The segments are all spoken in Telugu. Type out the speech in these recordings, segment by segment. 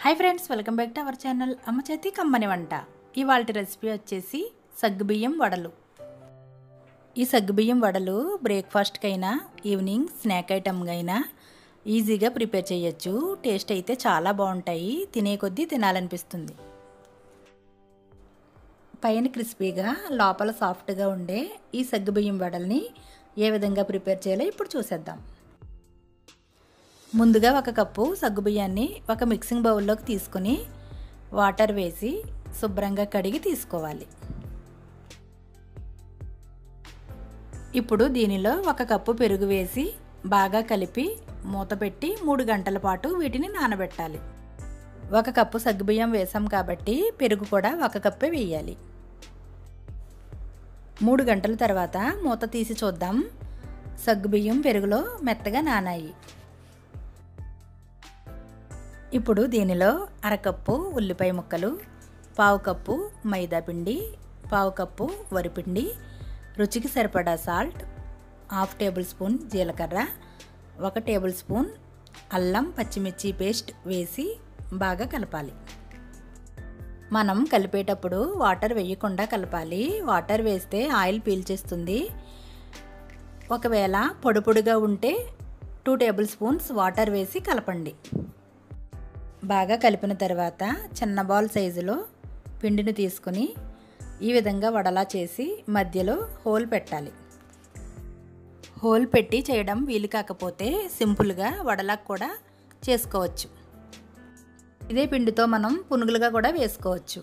hi friends welcome back to our channel అమ్మ చేతి కమ్మని వంట ఇవాళ రెసిపీ వచ్చేసి సగ్గుబియ్యం వడలు ఈ సగ్గుబియ్యం వడలు బ్రేక్ఫాస్ట్కైనా ఈవినింగ్ స్నాక్ ఐటమ్గా అయినా ఈజీగా ప్రిపేర్ చేయొచ్చు టేస్ట్ అయితే చాలా బాగుంటాయి తినే కొద్దీ తినాలనిపిస్తుంది పైన క్రిస్పీగా లోపల సాఫ్ట్గా ఉండే ఈ సగ్గుబియ్యం వడల్ని ఏ విధంగా ప్రిపేర్ చేయాలో ఇప్పుడు చూసేద్దాం ముందుగా ఒక కప్పు సగ్గుబియ్యాన్ని ఒక మిక్సింగ్ బౌల్లోకి తీసుకుని వాటర్ వేసి శుభ్రంగా కడిగి తీసుకోవాలి ఇప్పుడు దీనిలో ఒక కప్పు పెరుగు వేసి బాగా కలిపి మూత పెట్టి మూడు గంటల పాటు వీటిని నానబెట్టాలి ఒక కప్పు సగ్గుబియ్యం వేసాం కాబట్టి పెరుగు కూడా ఒక కప్పే వేయాలి మూడు గంటల తర్వాత మూత తీసి చూద్దాం సగ్గుబియ్యం పెరుగులో మెత్తగా నానాయి ఇప్పుడు దీనిలో అరకప్పు ఉల్లిపాయ ముక్కలు పావు కప్పు మైదా పిండి పావు కప్పు వరిపిండి రుచికి సరిపడా సాల్ట్ హాఫ్ టేబుల్ స్పూన్ జీలకర్ర ఒక టేబుల్ స్పూన్ అల్లం పచ్చిమిర్చి పేస్ట్ వేసి బాగా కలపాలి మనం కలిపేటప్పుడు వాటర్ వేయకుండా కలపాలి వాటర్ వేస్తే ఆయిల్ పీల్చేస్తుంది ఒకవేళ పొడి పొడిగా ఉంటే టూ టేబుల్ స్పూన్స్ వాటర్ వేసి కలపండి బాగా కలిపిన తర్వాత చిన్న బాల్ సైజులో పిండిని తీసుకుని ఈ విధంగా వడలా చేసి మధ్యలో హోల్ పెట్టాలి హోల్ పెట్టి చేయడం వీలు కాకపోతే సింపుల్గా వడలా కూడా చేసుకోవచ్చు ఇదే పిండితో మనం పునుగులుగా కూడా వేసుకోవచ్చు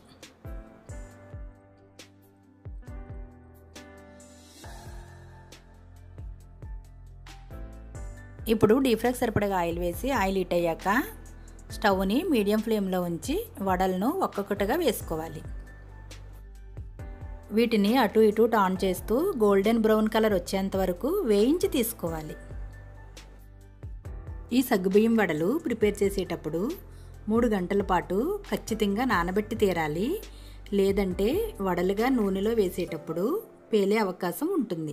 ఇప్పుడు డీప్ ఫ్రైకి సరిపడగా ఆయిల్ వేసి ఆయిల్ హీట్ అయ్యాక స్టవ్ని మీడియం ఫ్లేమ్లో ఉంచి వడలను ఒక్కొక్కటిగా వేసుకోవాలి వీటిని అటు ఇటు టాన్ చేస్తూ గోల్డెన్ బ్రౌన్ కలర్ వచ్చేంత వరకు వేయించి తీసుకోవాలి ఈ సగ్గుబియ్యం వడలు ప్రిపేర్ చేసేటప్పుడు మూడు గంటల పాటు ఖచ్చితంగా నానబెట్టి తీరాలి లేదంటే వడలుగా నూనెలో వేసేటప్పుడు పేలే అవకాశం ఉంటుంది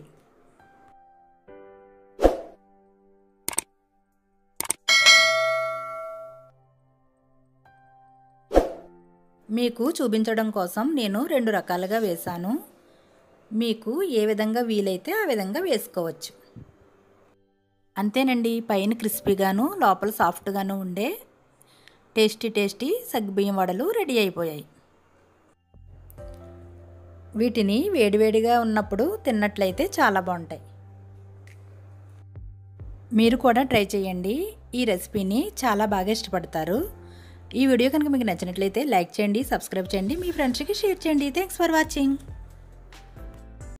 మీకు చూపించడం కోసం నేను రెండు రకాలుగా వేశాను మీకు ఏ విధంగా వీలైతే ఆ విధంగా వేసుకోవచ్చు అంతేనండి పైన క్రిస్పీగాను లోపల సాఫ్ట్గాను ఉండే టేస్టీ టేస్టీ సగ్గుబియ్యం వడలు రెడీ అయిపోయాయి వీటిని వేడివేడిగా ఉన్నప్పుడు తిన్నట్లయితే చాలా బాగుంటాయి మీరు కూడా ట్రై చేయండి ఈ రెసిపీని చాలా బాగా ఇష్టపడతారు ఈ వీడియో కనుక మీకు నచ్చినట్లయితే లైక్ చేయండి సబ్స్క్రైబ్ చేయండి మీ ఫ్రెండ్స్కి షేర్ చేయండి థ్యాంక్స్ ఫర్ వాచింగ్